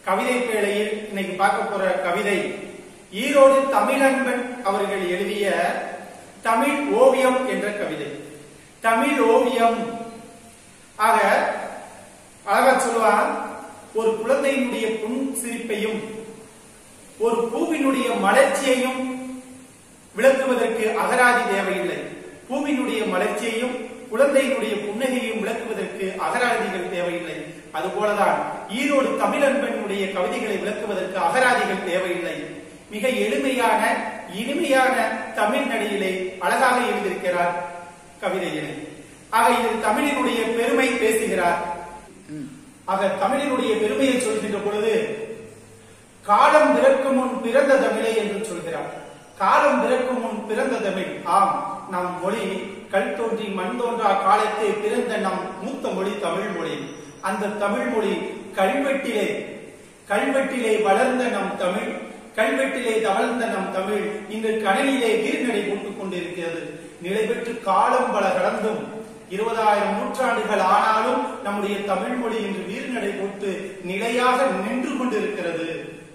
கவிதை பேழையில் இன்னைக்கு பார்க்க போற கவிதை ஈரோடு தமிழன்பன் அவர்கள் எழுதிய தமிழ் ஓவியம் என்ற கவிதை தமிழ் ஓவியம் ஆக அழகா சொல்லுவான் ஒரு குழந்தையினுடைய புன் சிரிப்பையும் ஒரு பூவினுடைய மலர்ச்சியையும் விளக்குவதற்கு அகராதி தேவையில்லை பூவினுடைய மலர்ச்சியையும் குழந்தையினுடைய புன்னகையையும் விளக்குவதற்கு அகராதிகள் தேவையில்லை அதுபோலதான் ஈரோடு தமிழன்பனுடைய கவிதைகளை விளக்குவதற்கு அகராதிகள் தேவையில்லை மிக எளிமையான இனிமையான தமிழ் நடையிலே அழகாக எழுதியிருக்கிறார் கவிதையிலே ஆக இதில் தமிழினுடைய பெருமை பேசுகிறார் ஆக தமிழினுடைய பெருமையை சொல்கின்ற பொழுது காலம் பிறக்கும் முன் பிறந்த தமிழை என்று சொல்கிறார் காலம் பிறக்கும் முன் பிறந்த தமிழ் ஆம் நம் மொழி கல் தோன்றி மண் தோன்றா காலத்தே பிறந்த நம் மூத்த மொழி தமிழ் மொழி அந்த தமிழ் மொழி கல்வெட்டிலே கல்வெட்டிலே வளர்ந்த நம் தமிழ் கல்வெட்டிலே தவழ்ந்த நம் தமிழ் இன்று கடலிலே நீர்நடை போட்டுக் கொண்டிருக்கிறது நிலை பெற்று காலம் பல கடந்தும் இருபதாயிரம் நூற்றாண்டுகள் ஆனாலும் நம்முடைய தமிழ் மொழி இன்று வீர்நடை போட்டு நிலையாக நின்று கொண்டிருக்கிறது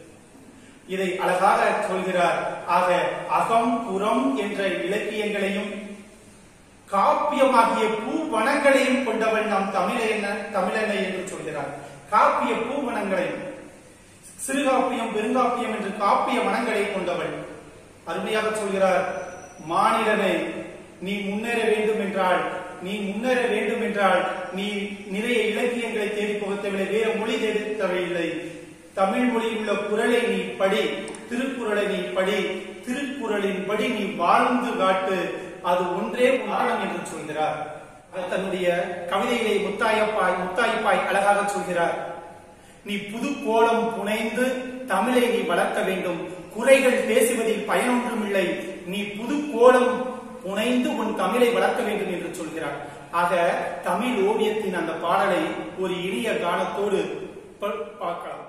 இதை அழகாக சொல்கிறார் ஆக அகம் புறம் என்ற இலக்கியங்களையும் காப்பியமாகிய பூ வனங்களையும் கொண்டவன் நாம் தமிழன தமிழனை என்று சொல்கிறார் காப்பிய பூ வனங்களை சிறுகாப்பியம் பெருங்காப்பியம் என்று காப்பிய வனங்களை கொண்டவள் அருமையாக சொல்கிறார் மாநிலனை நீ முன்னேற வேண்டும் என்றால் நீ முன்னேற வேண்டும் என்றால் நீ நிறைய இலக்கியங்களை தேடி புகத்தவில்லை வேற மொழி தேடி தேவையில்லை தமிழ் மொழியில் உள்ள குரலை நீ படி திருக்குறளை நீ படி திருக்குறளின் படி நீ வாழ்ந்து காட்டு அது ஒன்றே காரணம் என்று சொல்கிறார் அவர் தன்னுடைய கவிதையிலே முத்தாயப்பாய் முத்தாய்ப்பாய் அழகாக சொல்கிறார் நீ புது கோலம் புனைந்து தமிழை நீ வளர்க்க வேண்டும் குறைகள் பேசுவதில் பயனொன்றும் இல்லை நீ புது கோலம் புனைந்து உன் தமிழை வளர்க்க வேண்டும் என்று சொல்கிறார் ஆக தமிழ் ஓவியத்தின் அந்த பாடலை ஒரு இனிய கானத்தோடு ப- பார்க்கலாம்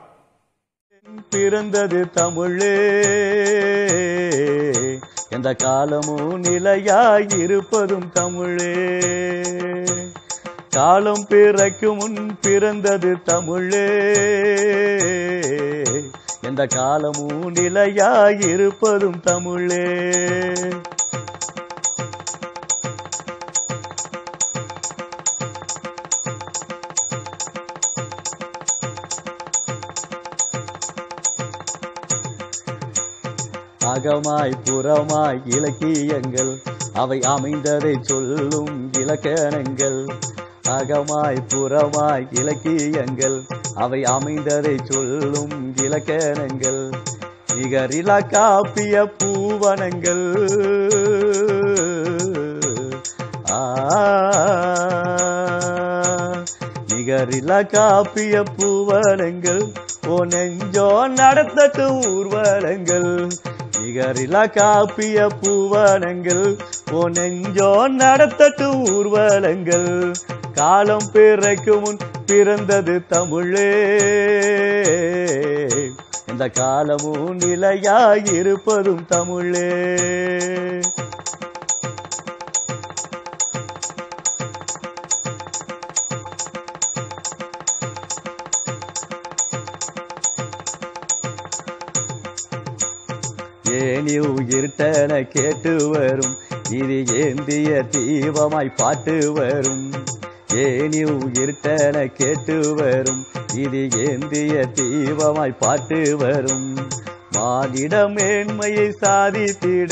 பிறந்தது தமிழே எந்த காலமும் நிலையாய் இருப்பதும் தமிழே காலம் பிறக்கும் முன் பிறந்தது தமிழே எந்த காலமும் நிலையாய் இருப்பதும் தமிழே அகமாய் புறமாய் இலக்கியங்கள் அவை அமைந்ததை சொல்லும் இலக்கணங்கள் அகமாய் புறமாய் இலக்கியங்கள் அவை அமைந்ததை சொல்லும் இலக்கணங்கள் நிகரிலா காப்பிய பூவனங்கள் ஆ நிகரில காப்பிய பூவனங்கள் ஓ நெஞ்சோ நடத்தட்டும் ஊர்வலங்கள் நிகரில காப்பிய பூவனங்கள் ஓ நெஞ்சோ நடத்தட்டும் ஊர்வலங்கள் காலம் பிறக்கும் முன் பிறந்தது தமிழே இந்த காலமும் நிலையாயிருப்பதும் தமிழே ஏனி உயிர்த்தன கேட்டு வரும் இது ஏந்திய தீபமாய் பாட்டு வரும் ஏனி உயிர்த்தன கேட்டு வரும் இது ஏந்திய தீபமாய் பாட்டு வரும் மானிட மேன்மையை சாதித்திட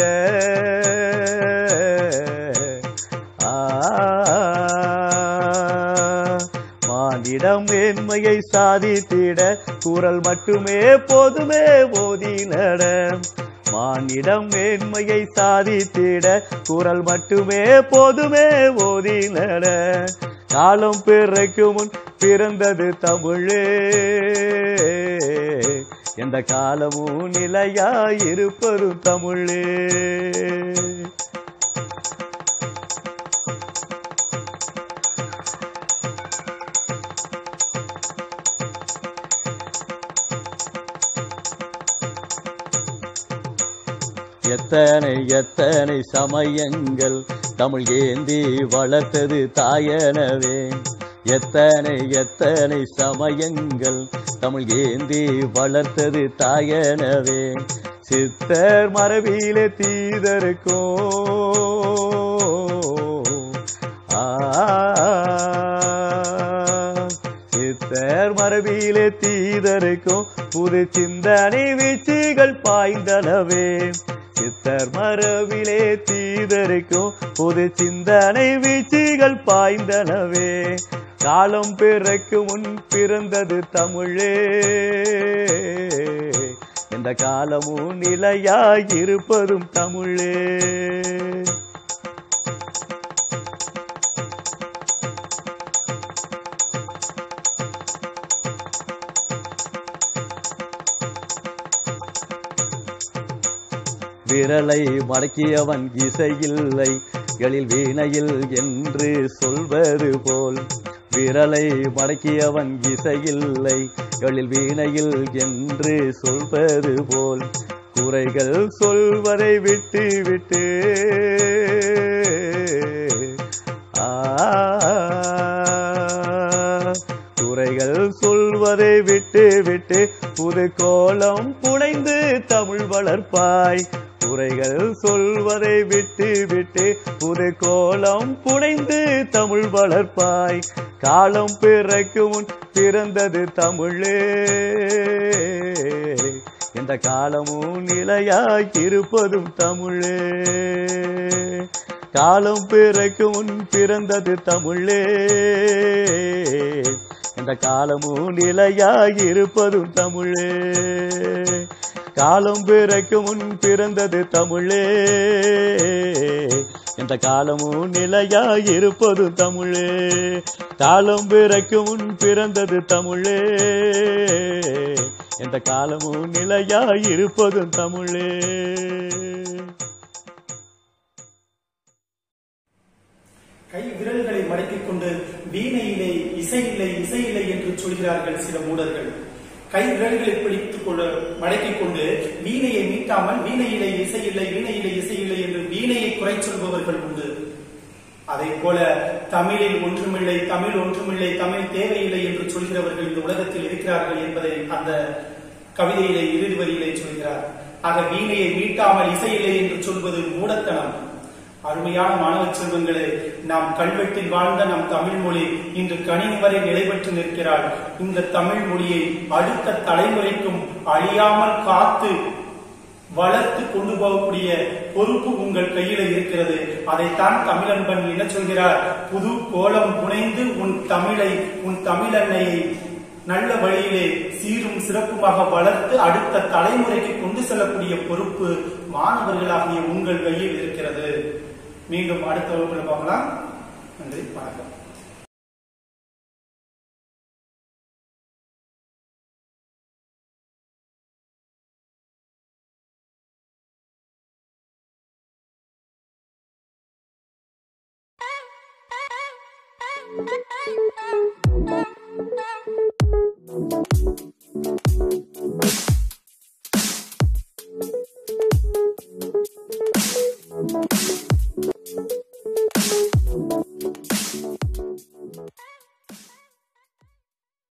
ஆ மானிடம் மேன்மையை சாதித்திட குரல் மட்டுமே போதுமே ஓதி நட மானிடம் மேன்மையை சாதித்திட குரல் மட்டுமே போதுமே ஓதி நட காலம் பிறக்கும் முன் பிறந்தது தமிழே எந்த காலமும் நிலையாயிருப்பது தமிழே எத்தனை எத்தனை சமயங்கள் தமிழ் ஏந்தி வளர்த்தது தாயனவே எத்தனை எத்தனை சமயங்கள் தமிழ் ஏந்தி வளர்த்தது தாயனவே சித்தர் மரபிலே தீதருக்கும் ஆ சித்தர் மரபிலே தீதருக்கும் புது சிந்தனை வீச்சுகள் பாய்ந்தனவே சித்தர் மரபிலே தீதருக்கும் புது சிந்தனை வீச்சுகள் பாய்ந்தனவே காலம் பிறக்கு முன் பிறந்தது தமிழே இந்த காலமும் நிலையாயிருப்பதும் தமிழே விரலை மடக்கியவன் இசையில்லை எழில் வீணையில் என்று சொல்வது போல் விரலை மடக்கியவன் இசையில்லை எழில் வீணையில் என்று சொல்வது போல் குறைகள் சொல்வதை விட்டு விட்டு ஆ குறைகள் சொல்வதை விட்டு விட்டு புது கோலம் புனைந்து தமிழ் வளர்ப்பாய் குறைகள் சொல்வதை விட்டு விட்டு புது கோலம் புனைந்து தமிழ் வளர்ப்பாய் காலம் பிறக்கு முன் பிறந்தது தமிழே இந்த காலமும் நிலையாய் இருப்பதும் தமிழே காலம் பிறக்கு முன் பிறந்தது தமிழே இந்த காலமும் நிலையாய் இருப்பதும் தமிழே காலம் பிறக்கு முன் பிறந்தது தமிழே இந்த காலமும் நிலையாய் இருப்பதும் தமிழே காலம் பிறக்கு முன் பிறந்தது தமிழே இந்த காலமும் நிலையாய் இருப்பதும் தமிழே கை விரல்களை மடக்கிக் கொண்டு வீணையிலே இசையில்லை இசையில்லை என்று சொல்கிறார்கள் சில மூடர்கள் கை விரல்களை பிடித்துக் கொள்ள மடக்கிக் கொண்டு வீணையை மீட்டாமல் வீணையிலே இசையில்லை வீணையிலே இசையில்லை என்று வீணையை குறை சொல்பவர்கள் உண்டு அதை போல தமிழில் ஒன்றுமில்லை தமிழ் ஒன்றுமில்லை தமிழ் தேவையில்லை என்று சொல்கிறவர்கள் இந்த உலகத்தில் இருக்கிறார்கள் என்பதை அந்த கவிதையிலே இறுதி வரியிலே சொல்கிறார் ஆக வீணையை மீட்டாமல் இசையில்லை என்று சொல்வது மூடத்தனம் அருமையான மாணவ செல்வங்களே நாம் கல்வெட்டில் வாழ்ந்த நம் தமிழ் மொழி இன்று கணினி வரை நிலை பெற்று நிற்கிறாள் இந்த தமிழ் மொழியை அடுத்த தலைமுறைக்கும் அழியாமல் காத்து வளர்த்து கொண்டு போகக்கூடிய பொறுப்பு உங்கள் கையில இருக்கிறது அதைத்தான் தமிழன்பன் என்ன சொல்கிறார் புது கோலம் புனைந்து உன் தமிழை உன் தமிழன்னையை நல்ல வழியிலே சீரும் சிறப்புமாக வளர்த்து அடுத்த தலைமுறைக்கு கொண்டு செல்லக்கூடிய பொறுப்பு மாணவர்களாகிய உங்கள் கையில் இருக்கிறது மீண்டும் அடுத்த வகுப்பில் பார்க்கலாம் நன்றி வணக்கம் Thank you.